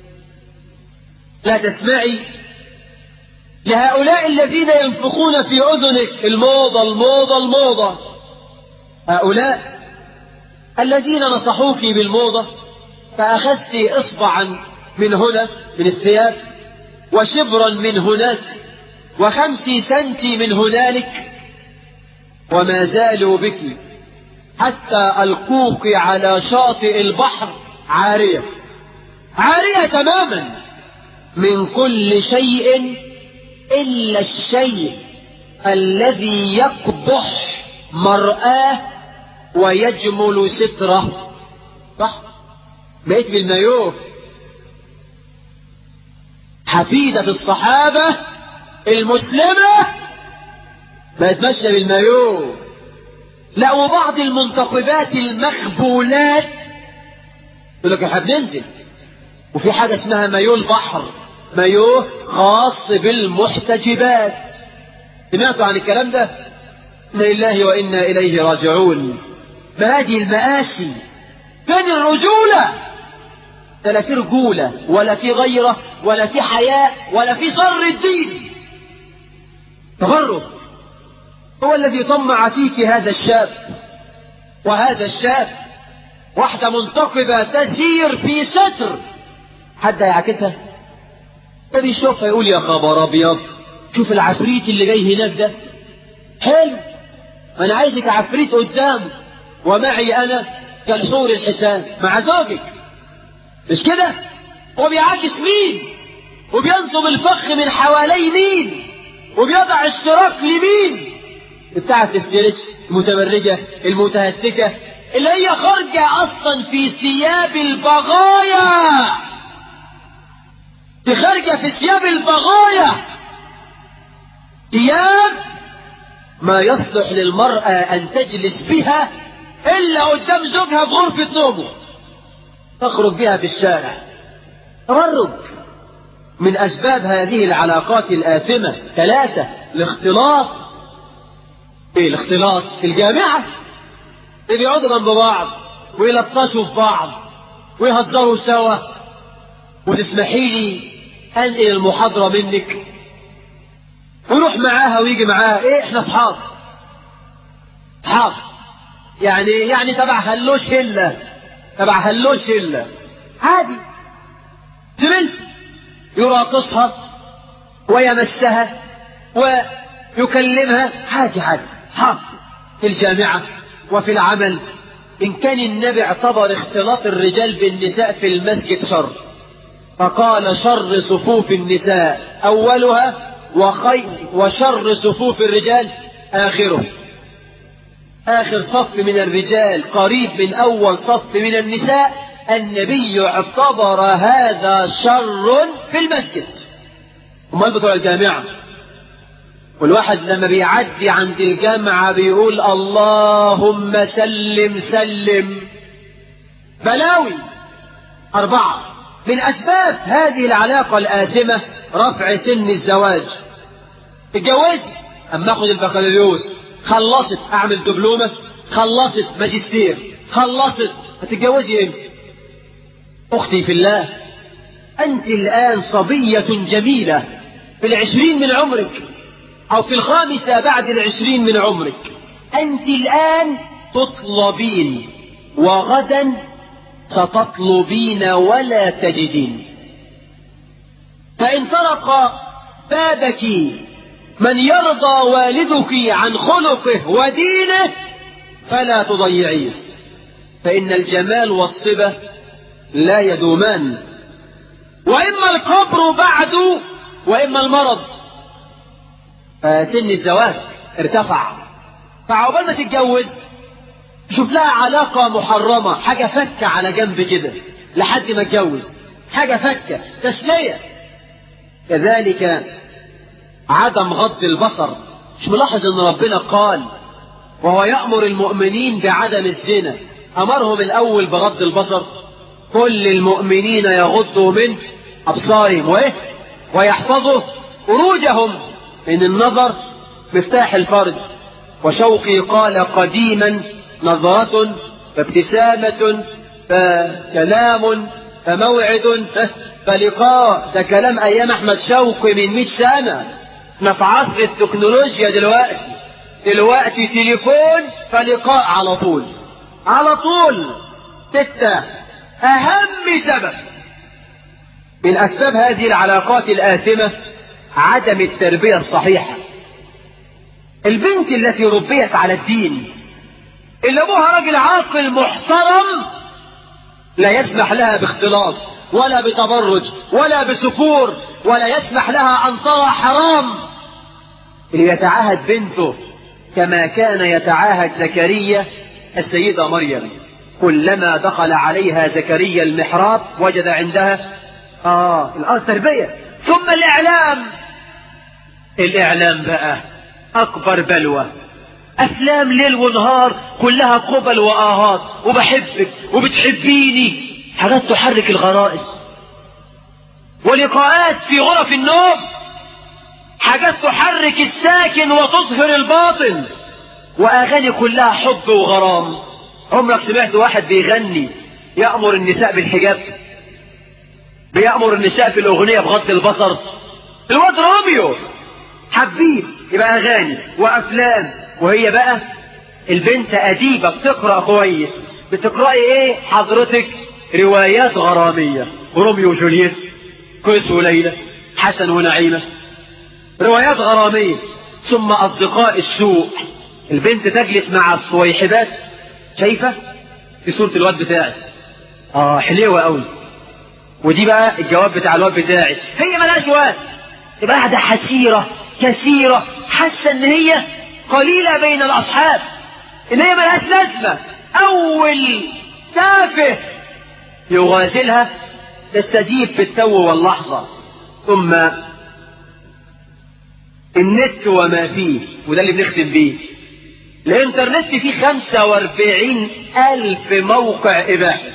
لا تسمعي لهؤلاء الذين ينفخون في أذنك الموضة الموضة الموضة هؤلاء الذين نصحوك بالموضة فأخذت إصبعا من هنا من الثياب وشبرا من هناك وخمس سنتي من هنالك وما زالوا بك حتى ألقوك على شاطئ البحر عارية عارية تماما من كل شيء إلا الشيء الذي يقبح مرآه ويجمل ستره صح بقيت بالمايوه حفيدة الصحابة المسلمة بقت ماشية بالمايوه لا وبعض المنتخبات المخبولات يقول لك احنا بننزل وفي حاجة اسمها مايو البحر مايو خاص بالمحتجبات سمعتوا عن الكلام ده إنا لله وإنا إليه راجعون ما هذه المآسي فين الرجولة ده لا في رجولة ولا في غيرة ولا في حياء ولا في صر الدين تبرك هو الذي طمع فيك هذا الشاب وهذا الشاب واحدة منتقبة تسير في ستر حد يعكسها ده بيشوفها يقول يا خبر ابيض شوف العفريت اللي جاي هناك ده حلو انا عايزك عفريت قدامه ومعي انا كالحور الحسان مع زوجك مش كده هو بيعاكس مين وبينصب الفخ من حوالي مين وبيضع الشراك لمين بتاعت الستريتش المتبرجة المتهتكة اللي هي خارجة اصلا في ثياب البغايا دي خارجة في ثياب البغايا ثياب ما يصلح للمرأة أن تجلس بها إلا قدام زوجها في غرفة نومه تخرج بها في الشارع تبرج من أسباب هذه العلاقات الآثمة ثلاثة الاختلاط إيه الاختلاط في الجامعة اللي بيقعدوا جنب بعض ويلطشوا في بعض ويهزروا سوا وتسمحي لي أنقل المحاضرة منك ويروح معاها ويجي معاها إيه إحنا أصحاب اصحاب يعني يعني تبع هلو شله تبع هلو شله عادي زميلته يراقصها ويمسها ويكلمها عادي عادي اصحاب في الجامعه وفي العمل ان كان النبي اعتبر اختلاط الرجال بالنساء في المسجد شر فقال شر صفوف النساء اولها وخير وشر صفوف الرجال اخره آخر صف من الرجال قريب من أول صف من النساء النبي اعتبر هذا شر في المسجد امال بتوع الجامعة والواحد لما بيعدي عند الجامعة بيقول اللهم سلم سلم بلاوي أربعة من أسباب هذه العلاقة الآثمة رفع سن الزواج اتجوزي أما أخذ البكالوريوس خلصت أعمل دبلومة خلصت ماجستير خلصت هتتجوزي امتى أختي في الله أنت الآن صبية جميلة في العشرين من عمرك أو في الخامسة بعد العشرين من عمرك أنت الآن تطلبين وغدا ستطلبين ولا تجدين فإن طرق بابك من يرضى والدك عن خلقه ودينه فلا تضيعيه فإن الجمال والصبة لا يدومان وإما القبر بعد وإما المرض فسن الزواج ارتفع فعقبال ما تتجوز شوف لها علاقة محرمة حاجة فكة على جنب كده لحد ما اتجوز حاجة فكة تسلية كذلك عدم غض البصر مش ملاحظ ان ربنا قال وهو يأمر المؤمنين بعدم الزنا أمرهم الأول بغض البصر كل المؤمنين يغضوا من أبصارهم وإيه ويحفظوا فروجهم إن النظر مفتاح الفرج وشوقي قال قديما نظرة فابتسامة فكلام فموعد فلقاء ده كلام أيام أحمد شوقي من 100 سنة احنا في عصر التكنولوجيا دلوقتي دلوقتي تليفون فلقاء على طول على طول ستة أهم سبب من أسباب هذه العلاقات الآثمة عدم التربية الصحيحة البنت التي ربيت على الدين اللي أبوها راجل عاقل محترم لا يسمح لها باختلاط ولا بتبرج ولا بسفور ولا يسمح لها أن ترى حرام ليتعاهد بنته كما كان يتعاهد زكريا السيدة مريم كلما دخل عليها زكريا المحراب وجد عندها آه الآن تربية ثم الإعلام الإعلام بقى أكبر بلوى أفلام ليل ونهار كلها قبل وآهات وبحبك وبتحبيني حاجات تحرك الغرائز ولقاءات في غرف النوم حاجات تحرك الساكن وتظهر الباطن وأغاني كلها حب وغرام عمرك سمعت واحد بيغني يأمر النساء بالحجاب بيأمر النساء في الأغنية بغض البصر الواد روميو حبيب يبقى أغاني وأفلام وهي بقى البنت أديبة بتقرأ كويس بتقرأي إيه حضرتك روايات غرامية روميو وجولييت قيس وليلى حسن ونعيمة روايات غرامية ثم أصدقاء السوء البنت تجلس مع الصويحبات شايفة في صورة الواد بتاعي اه حليوة قوي ودي بقى الجواب بتاع الواد بتاعي هي ملهاش واد تبقى قاعدة حسيرة كثيرة حاسة ان هي قليلة بين الاصحاب ان هي ملهاش لازمة اول تافه يغازلها تستجيب في التو واللحظة ثم النت وما فيه وده اللي بنختم بيه الانترنت فيه 45 ألف موقع إباحي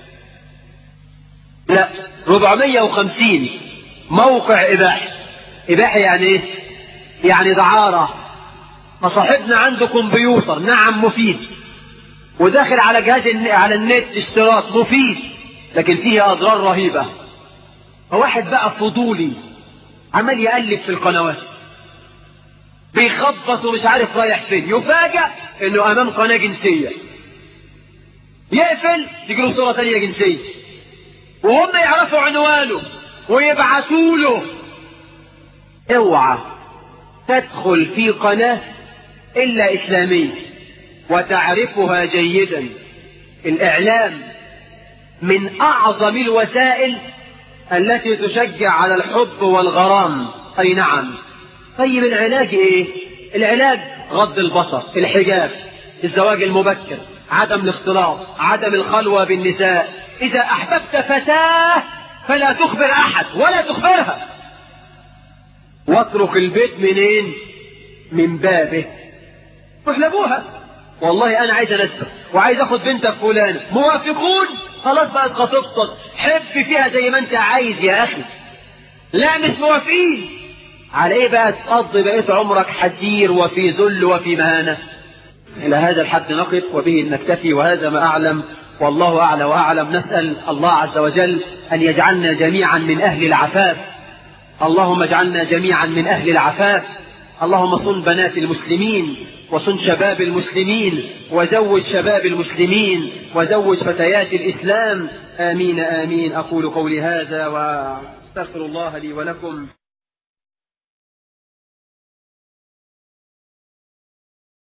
لا 450 موقع إباحي إباحي يعني إيه؟ يعني دعارة فصاحبنا عنده كمبيوتر نعم مفيد وداخل على جهاز على النت اشتراك مفيد لكن فيه أضرار رهيبة فواحد بقى فضولي عمال يقلب في القنوات بيخبط ومش عارف رايح فين يفاجأ انه امام قناة جنسية يقفل تجي له صورة تانية جنسية وهم يعرفوا عنوانه ويبعتوا له اوعى تدخل في قناة الا اسلامية وتعرفها جيدا الاعلام من اعظم الوسائل التي تشجع على الحب والغرام اي نعم طيب العلاج ايه العلاج غض البصر الحجاب الزواج المبكر عدم الاختلاط عدم الخلوة بالنساء اذا احببت فتاة فلا تخبر احد ولا تخبرها واترك البيت منين من بابه روح لابوها والله انا عايز انسبك وعايز اخد بنتك فلانة موافقون خلاص بقت خطيبتك حب فيها زي ما انت عايز يا اخي لا مش موافقين على ايه بقى تقضي بقيت عمرك حسير وفي ذل وفي مهانة الى هذا الحد نقف وبه نكتفي وهذا ما اعلم والله اعلى واعلم نسأل الله عز وجل ان يجعلنا جميعا من اهل العفاف اللهم اجعلنا جميعا من اهل العفاف اللهم صن بنات المسلمين وصن شباب المسلمين وزوج شباب المسلمين وزوج فتيات الإسلام آمين آمين أقول قولي هذا وأستغفر الله لي ولكم